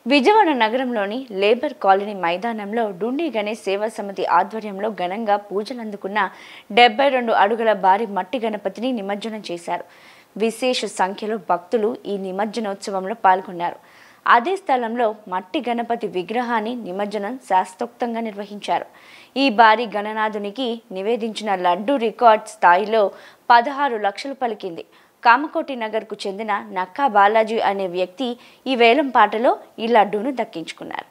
విజయవాడ నగరంలోని labour colony మైదానంలో డుండి గణేష్ సేవా సమితి ఆధ్వర్యంలో ఘనంగా పూజలు అందుకున్న డెబ్బై రెండు అడుగుల భారీ మట్టి గణపతిని నిమజ్జనం చేశారు విశేష సంఖ్యలో భక్తులు ఈ నిమజ్జనోత్సవంలో పాల్గొన్నారు అదే స్థలంలో మట్టి గణపతి విగ్రహాన్ని నిమజ్జనం శాస్త్రోక్తంగా నిర్వహించారు ఈ భారీ గణనాథునికి నివేదించిన లడ్డు రికార్డ్ స్థాయిలో పదహారు లక్షలు పలికింది కామకోటి నగర్కు చెందిన నక్కా బాలాజీ అనే వ్యక్తి ఈ వేలం పాటలో ఈ లడ్డూను దక్కించుకున్నారు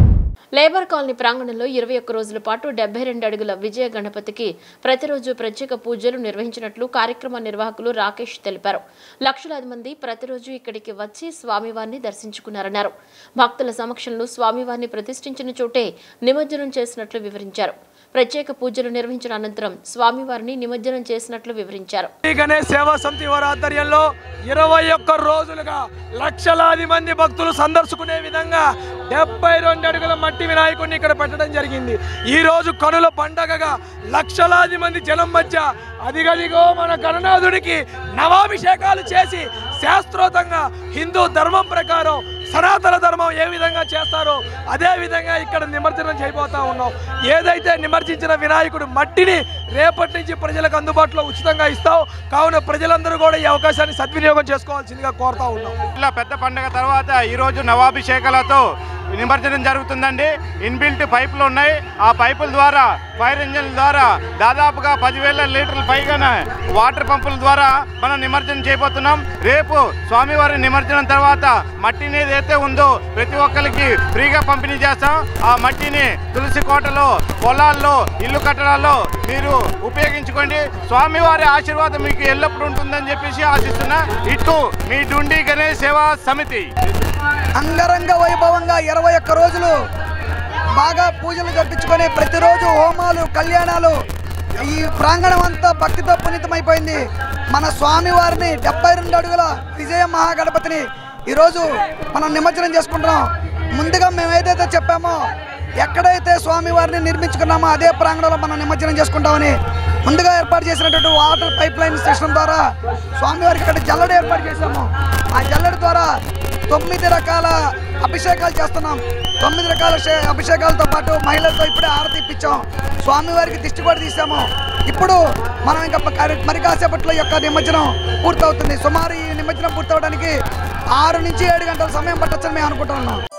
లేబర్ కాలనీ ప్రాంగణంలో ఇరవై ఒక్క రోజుల పాటు డెబ్బై రెండు అడుగుల విజయ గణపతికి ప్రతిరోజు ప్రత్యేక పూజలు నిర్వహించినట్లు కార్యక్రమ నిర్వాహకులు రాకేష్ తెలిపారు లక్షలాది మంది ప్రతిరోజు ఇక్కడికి వచ్చి స్వామివారిని దర్శించుకున్నారన్నారు భక్తుల సమక్షంలో స్వామివారిని ప్రతిష్ఠించిన చోటే నిమజ్జనం చేసినట్లు వివరించారు ప్రత్యేక పూజలు నిర్వహించిన అనంతరం స్వామివారిని నిమజ్జనం చేసినట్లు వివరించారు ఈ గణేష్ సేవా సమితి వారి ఆధ్వర్యంలో ఇరవై ఒక్క రోజులుగా లక్షలాది మంది భక్తులు సందర్శుకునే విధంగా డెబ్బై రెండు అడుగుల మట్టి వినాయకుడిని ఇక్కడ పెట్టడం జరిగింది ఈ రోజు కనుల పండగగా లక్షలాది మంది జనం మధ్య అదిగదిగో మన గణనాథుడికి నవాభిషేకాలు చేసి శాస్త్రోతంగా హిందూ ధర్మం ప్రకారం సనాతన ధర్మం ఏ విధంగా చేస్తారో అదే విధంగా ఇక్కడ నిమజ్జనం చేయబోతా ఉన్నాం ఏదైతే నిమజ్జించిన వినాయకుడు మట్టిని రేపటి నుంచి ప్రజలకు అందుబాటులో ఉచితంగా ఇస్తాం కావున ప్రజలందరూ కూడా ఈ అవకాశాన్ని సద్వినియోగం చేసుకోవాల్సిందిగా కోరుతా ఉన్నాం ఇలా పెద్ద పండుగ తర్వాత ఈరోజు నవాభిషేకాలతో నిమజ్జనం జరుగుతుందండి ఇన్బిల్ట్ పైపులు ఉన్నాయి ఆ పైపుల ద్వారా ఫైర్ ఇంజిన్ ద్వారా దాదాపుగా పదివేల లీటర్ల పైగా వాటర్ పంపుల ద్వారా మనం నిమజ్జనం చేయబోతున్నాం రేపు స్వామివారి నిమజ్జనం తర్వాత మట్టిని ఏదైతే ఉందో ప్రతి ఒక్కరికి ఫ్రీగా పంపిణీ చేస్తాం ఆ మట్టిని తులసి కోటలో పొలాల్లో ఇల్లు కట్టడాల్లో మీరు ఉపయోగించుకోండి స్వామివారి ఆశీర్వాదం మీకు ఎల్లప్పుడూ ఉంటుందని చెప్పేసి ఆశిస్తున్నా ఇటు మీ డుండి గణేష్ సేవా సమితి అంగరంగ వైభవంగా ఇరవై ఒక్క రోజులు బాగా పూజలు జరిపించుకొని ప్రతిరోజు హోమాలు కళ్యాణాలు ఈ ప్రాంగణం అంతా భక్తితో పునీతమైపోయింది మన స్వామివారిని డెబ్బై రెండు అడుగుల విజయ మహాగణపతిని ఈరోజు మనం నిమజ్జనం చేసుకుంటున్నాం ముందుగా మేము ఏదైతే చెప్పామో ఎక్కడైతే స్వామివారిని నిర్మించుకున్నామో అదే ప్రాంగణంలో మనం నిమజ్జనం చేసుకుంటామని ముందుగా ఏర్పాటు చేసినటువంటి వాటర్ పైప్ లైన్ సిస్టమ్ ద్వారా స్వామివారికి ఇక్కడ జల్లడి ఏర్పాటు చేశాము ఆ జల్లడి ద్వారా తొమ్మిది రకాల అభిషేకాలు చేస్తున్నాం తొమ్మిది రకాల షే- అభిషేకాలతో పాటు మహిళలతో ఇప్పుడే ఆరతి ఇప్పించాం స్వామివారికి దిష్టి కూడా తీసాము ఇప్పుడు మనం ఇంకా ప- మరి కాసేపట్లో ఈ యొక్క నిమజ్జనం పూర్తవుతుంది సుమారు ఈ నిమజ్జనం పూర్తవడానికి ఆరు నుంచి ఏడు గంటల సమయం పట్టొచ్చని మేము అనుకుంటున్నాం